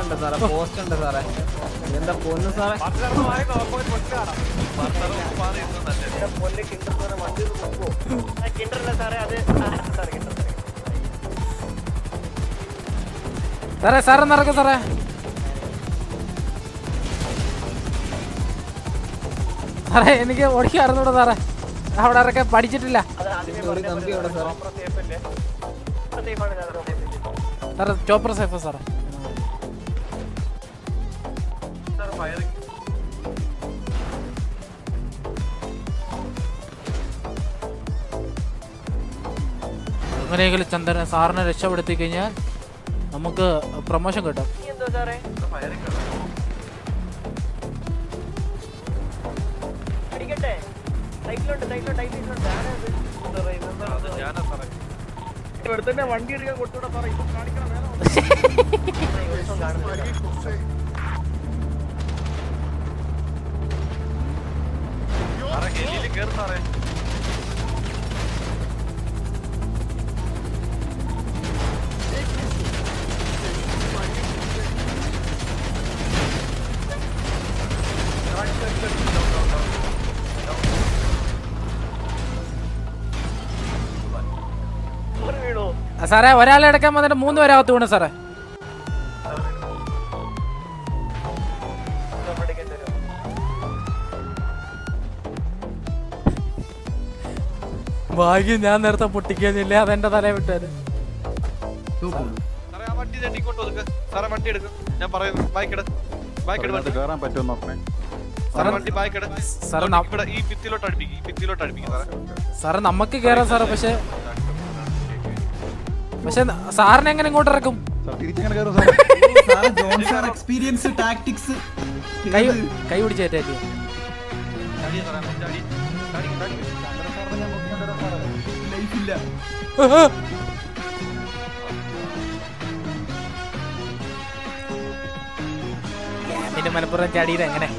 ഉണ്ട് സാറേ പോസ്റ്റ് ഉണ്ട് സാറേ എന്താ പൊന്ന് സാറേ സാറേ സാറേ നടക്കും സാറേ സാറേ എനിക്ക് ഓടിക്കാൻ അറിഞ്ഞൂടാ സാറേ അവിടെ ഇറക്കാൻ പഠിച്ചിട്ടില്ല ഒരു കമ്പി അവിടെ സാറേ സാറേ ചോപ്പർ സേഫാ സാറേ എങ്ങനെയെങ്കിലും ചന്ദ്രൻ സാറിനെ രക്ഷപ്പെടുത്തി കഴിഞ്ഞാൽ നമുക്ക് പ്രൊമോഷൻ കിട്ടും വണ്ടി എടുക്കാൻ കൊടുത്തൂടെ സാറേ ഇപ്പൊ കാണിക്കണം വേണം ആ, സാറേ ഒരാളെ എടുക്കാൻ വന്നിട്ട് മൂന്ന് പേരകത്ത് വീണു സാറേ ഭാഗ്യം ഞാൻ നേരത്തെ പൊട്ടിക്കുന്നില്ല അതെന്റെ തലയെ വിട്ടത് സാറേ ആ വണ്ടി തന്നെ ഇങ്ങോട്ട് ഒതുക്ക് സാറേ വണ്ടി എടുക്കും ഞാൻ പറയുന്നു ബൈക്ക് എടു ബൈക്ക് എടു വണ്ടി കയറാൻ പറ്റുമോ നോക്കണേ സാറേ വണ്ടി ബൈക്ക് എടു സാറേ, ഇങ്ങോട്ട് നം- ഇവിടെ ഈ ഭിത്തിയിലോട്ട് അടുപ്പിക്കും ഈ ഭിത്തിയിലോട്ട് അടുപ്പിക്കും സാറേ സാറേ നമുക്ക് കയറാം സാറേ പക്ഷെ പക്ഷെ സാറിനെ എങ്ങനെ ഇങ്ങോട്ട് ഇറക്കും തിരിച്ചങ്ങനെ കയറും സാറേ ജോൺസൺ എക്സ്പീരിയൻസ് ടാക്ടിക്സ് കൈ കൈ പിടിച്ചേറ്റേക്ക് ചാടി സാറേ ചാടി ചാടി ചാടി ലൈഫില്ല പിന്നെ മലപ്പുറം ചാടിയത് എങ്ങനെ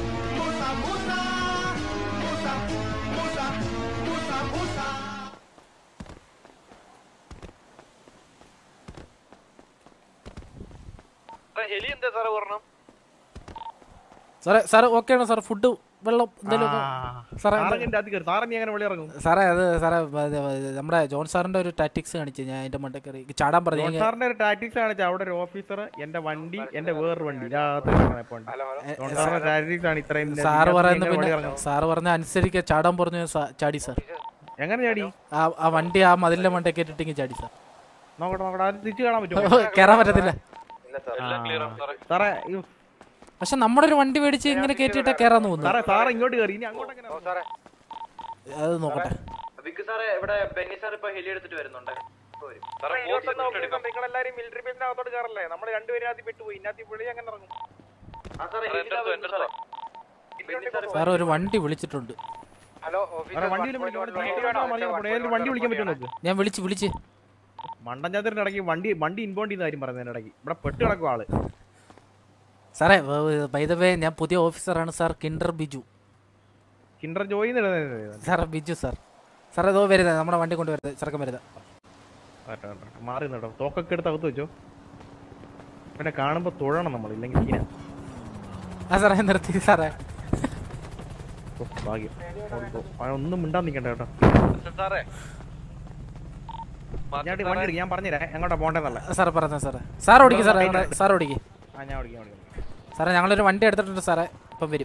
സാറേ ഹെലി എന്താ സാറേ ഒരെണ്ണം സാറേ സാറ് ഓക്കെ ആണോ സാർ ഫുഡ് വെള്ളം എന്തെങ്കിലും സാറേ എന്താ- സാറങ്ങിന്റെ അത് കയറി സാറേ നീ അങ്ങനെ വെളി ഇറങ്ങും സാറേ അത് സാറേ അത് നമ്മുടെ ജോൺ സാറിന്റെ ഒരു ടാറ്റിക്സ് കാണിച്ചു ഞാൻ അതിന്റെ മണ്ടേ കയറി ചാടാൻ പറഞ്ഞു ജോൺ ഞാൻ- സാറിന്റെ ഒരു ടാക്ടിക്സ് കാണിച്ചാൽ അവിടെ ഒരു ഓഫീസർ എന്റെ വണ്ടി എന്റെ വേറൊരു വണ്ടി ഇതിനകത്ത് കിടക്കണ ഇപ്പൊ ഉണ്ട്. ജോൺ സാറിന്റെ ടാക്ടിക്സ് ആണ് ഇത്രയും സാറ് ഇതിനകത്ത് പറയുന്ന എങ്ങനെ പിന്നെ വെളി ഇറങ്ങും? സാറ് പറഞ്ഞ അനുസരിച്ച് ചാടാൻ പറഞ്ഞു സാ- ചാടി സാർ എങ്ങനെ ചാടി ആ ആ വണ്ടി ആ മതിലിന്റെ മണ്ടേ കേട്ടിട്ടെങ്കിൽ ചാടി സാർ നോക്കട്ടെ നോക്കട്ടെ അത് തിരിച്ചു കാണാൻ പറ്റുമോ കയറാൻ പറ്റത്തില്ല എല്ലാം ക്ലിയർ ആണ് സാറേ സാറേ അയ്യോ, പക്ഷെ നമ്മുടെ ഒരു വണ്ടി മേടിച്ച് ഇങ്ങനെ കേട്ടിട്ടാ കയറാൻ തോന്നുന്നു സാറേ സാറ് ഇങ്ങോട്ട് കയറി ഇനി അങ്ങോട്ട് എങ്ങനെ അത് നോക്കട്ടെ വിക്ക് സാറേ ഇവിടെ ബെന്നി സാർ ഇപ്പൊ ഹെലി എടുത്തിട്ട് വരുന്നുണ്ട് പോരും. സാറേ ബോക്സ് ഒന്ന് എടുക്കാം നിങ്ങളെല്ലാരും മിലിറ്ററി ബേസിനകത്തോട്ട് കയറല്ലേ നമ്മൾ രണ്ടുപേരും പെട്ടുപോയി ഇതിനകത്ത് വിളി അങ്ങനെ ഇറങ്ങും ആ സാറേ സാറേ, ഹെലി എൻ്റെ അടുത്ത്, എൻ്റെ സാറേ അടുത്ത്. ബെന്നി സാർ സാർ ഒരു വണ്ടി വിളിച്ചിട്ടുണ്ട് സാറേ വണ്ടിയിൽ ഏതെങ്കിലും വണ്ടി വിളിക്കാൻ പറ്റുമോ നോക്ക് ഞാൻ വിളിച്ച് വിളിച്ച് മണ്ടഞ്ചാത്തിന്റെ ഇടയ്ക്ക് വണ്ടി വണ്ടി ഇൻബോണ്ട് ചെയ്യുന്ന കാര്യം പറഞ്ഞതിന്റെ ഇടയ്ക്ക് ഇവിടെ പെട്ട് കിടക്കും ആള് സാറേ വൈദവേ ഞാൻ പുതിയ ഓഫീസറാണ് sir Kinder Biju Kinder Joy sir Biju sir sir അതോ വരുന്നത് നമ്മുടെ വണ്ടി കൊണ്ട് വരുന്നത് ചെറുക്കം വരുന്നത് മാറി നിട്ടോ തോക്കൊക്കെ എടുത്ത് അകത്ത് വെച്ചോ പിന്നെ കാണുമ്പോ തൊഴണം നമ്മൾ ഇല്ലെങ്കിൽ ഇങ്ങനെ ആ സാറേ നിർത്തി സാറേ ഓ, ഭാഗ്യം ഓ, ഓ, ഒന്നും മിണ്ടാൻ നിക്കണ്ട കേട്ടോ സാറേ ഞാൻ വണ്ടി എടുക്ക്, ഞാൻ പറഞ്ഞുതരാം എങ്ങോട്ടാ പോണ്ടെന്നല്ല സാറേ പറഞ്ഞ സാറേ സാർ ഓടിക്കും സാറേ ഞങ്ങളുടെ സാർ ഓടിക്കും ആ ഞാൻ ഓടിക്കാം ഓടിക്കാം സാറേ ഞങ്ങളൊരു വണ്ടി എടുത്തിട്ടുണ്ട് സാറേ ഇപ്പം വരും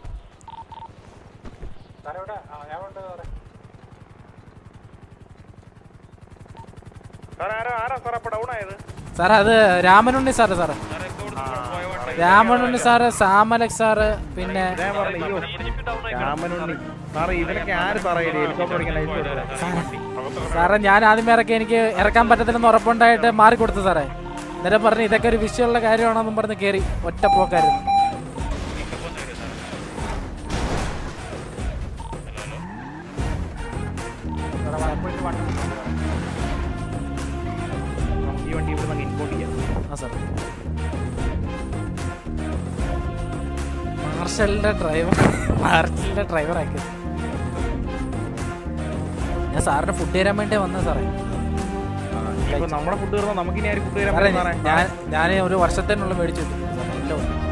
സാറേ ആരാ ആരാ സാറേ അപ്പൊ ഡൗൺ ആയത് സാറേ അത് രാമനുണ്ണി സാറ് സാറേ രാമനുണ്ണി സാറ് സാമലക് സാറ് പിന്നെ ഞാൻ പറഞ്ഞു അയ്യോ രാമനുണ്ണി സാറേ ഇവരൊക്കെ ആര് സാറേ ഈ ഹെലികോപ്റ്റർ ഓടിക്കാൻ ലൈസൻസ് കൊടുത്തത്? സാറേ ഞാൻ ആദ്യമേ ഇറക്കി എനിക്ക് ഇറക്കാൻ പറ്റത്തില്ലെന്ന് ഉറപ്പുണ്ടായിട്ട് മാറി കൊടുത്തു സാറേ എന്നിട്ട് പറഞ്ഞു ഇതൊക്കെ ഒരു വിഷയമുള്ള കാര്യമാണെന്നും പറഞ്ഞ് കയറി ഒറ്റ പോക്കായിരുന്നു ഈ വണ്ടി ഇവിടെ നിന്ന് ഇൻപോർട്ട് ചെയ്യാം ആ സാർ മാർഷലിന്റെ ഡ്രൈവർ മാർഷലിന്റെ ഡ്രൈവർ ആക്കി ഞാൻ സാറിന് ഫുഡ് തരാൻ വേണ്ടി വന്നത് സാറേ ഇപ്പൊ നമ്മുടെ ഫുഡ് തീർന്നാൽ നമുക്ക് ഇനി ആരും ഫുഡ് തരാൻ സാറേ പറ്റും സാറേ ഞാൻ ഞാൻ ഒരു വർഷത്തേനുള്ള മേടിച്ചു കിട്ടും. സാറേ, എല്ലാം ഉണ്ട്.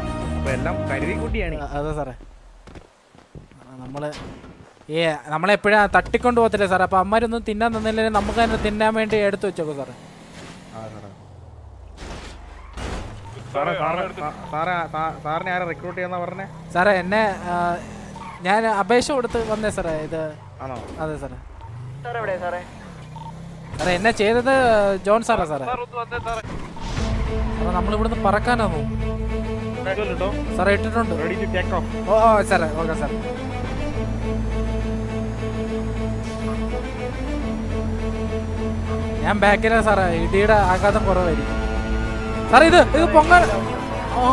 അപ്പൊ എല്ലാം കരുതി കൂട്ടിയാണ് അ- അതെ സാറേ ആ, നമ്മള് ഏ നമ്മളെപ്പോഴാ തട്ടിക്കൊണ്ട് പോകത്തില്ലേ സാറേ അപ്പൊ അമ്മമാരൊന്നും തിന്നാൻ തന്നില്ലെങ്കിൽ നമുക്ക് തന്നെ തിന്നാൻ വേണ്ടി എടുത്തു വെച്ചോക്കോ സാറേ സാറേ സാറേ സാ- സാറേ സാ- സാറിനെ ആരാ റിക്രൂട്ട് ചെയ്യാന്നാ പറഞ്ഞേ സാറേ എന്നെ ആ, ഞാൻ അപേക്ഷ കൊടുത്ത് വന്നേ സാറേ ഇത് ആണോ അതെ സാറേ സാർ എവിടെ സാറേ സാറേ എന്നെ ചെയ്തത് ജോൺ സാറാ സാറേ സാർ ഒന്ന് വന്നേ സാറേ അപ്പൊ നമ്മളിവിടുന്ന് പറക്കാനാണോ കേട്ടോ സാറേ ഇട്ടിട്ടുണ്ട് റെഡി ടു ടേക്ക് ഓഫ് ഓ ഓ സാറേ ഓക്കെ സാർ ഞാൻ ബാക്കിലാ സാറേ ഇടിയുടെ ആഘാതം കുറവായിരിക്കും സാറേ ഇത് ഇത് പൊങ്ങ ഓ.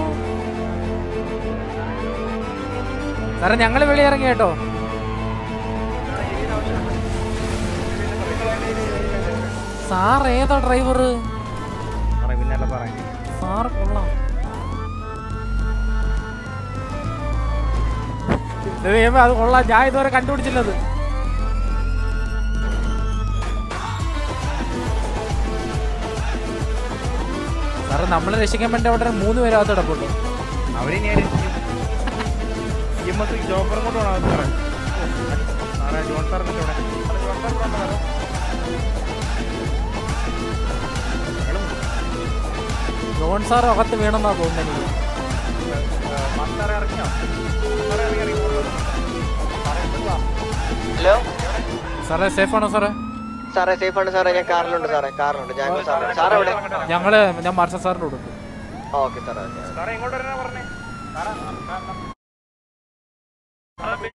സാറേ ഞങ്ങൾ വെളിയിറങ്ങി കേട്ടോ സാർ ഏതാ ഡ്രൈവർ സാറേ പിന്നല്ല സാറേ സാർ കൊള്ളാം ദൈവമേ, അത് കൊള്ളാം ഞാൻ ഇതുവരെ കണ്ടുപിടിച്ചില്ലത് സാറേ നമ്മളെ രക്ഷിക്കാൻ വേണ്ടി അവിടെ മൂന്ന് പേരകത്ത് കിടപ്പുണ്ട് അവരെ ഞാൻ ഇ എം എസ് ജോബറും കൊണ്ട് വേണം സാറേ സാറേ ജോൺ സാർ എന്നിട്ട് ഇവിടെ ജോൺ സാർ ഇവിടെ ഉണ്ടോ? ജോൺ സാർ അകത്ത് വീണെന്നാ തോന്നുന്നത് എനിക്ക് സാറേ ഇറങ്ങിയോ സാറേ ഇറങ്ങി ഇറങ്ങി സാറേ എന്തുവാ ഹലോ സാറേ സേഫ് ആണോ സാറേ സാറേ സേഫ് ആണ് സാറേ ഞാൻ കാറിലുണ്ട് സാറേ കാറിലുണ്ട് ഞാൻ സാറേ സാർ എവിടെ ഞങ്ങള് ഞാൻ മാർഷൽ സാറിന്റെ കൊടുക്കും ഓക്കെ സാറേ ഓക്കെ സാറേ ഇങ്ങോട്ട് വരാനാ പറഞ്ഞേ സാറേ